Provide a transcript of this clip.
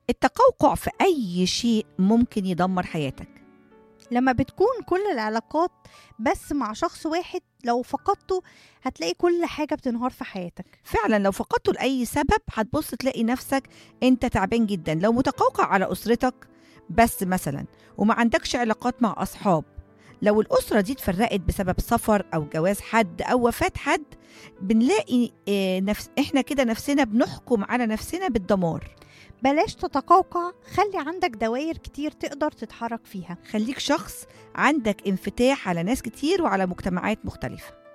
التقوقع في أي شيء ممكن يدمر حياتك لما بتكون كل العلاقات بس مع شخص واحد لو فقدته هتلاقي كل حاجة بتنهار في حياتك فعلا لو فقدته لأي سبب هتبص تلاقي نفسك أنت تعبان جدا لو متقوقع على أسرتك بس مثلا وما عندكش علاقات مع أصحاب لو الأسرة دي اتفرقت بسبب سفر أو جواز حد أو وفاة حد بنلاقي آه، نفس إحنا كده نفسنا بنحكم على نفسنا بالدمار بلاش تتقوقع خلي عندك دوائر كتير تقدر تتحرك فيها خليك شخص عندك انفتاح على ناس كتير وعلى مجتمعات مختلفة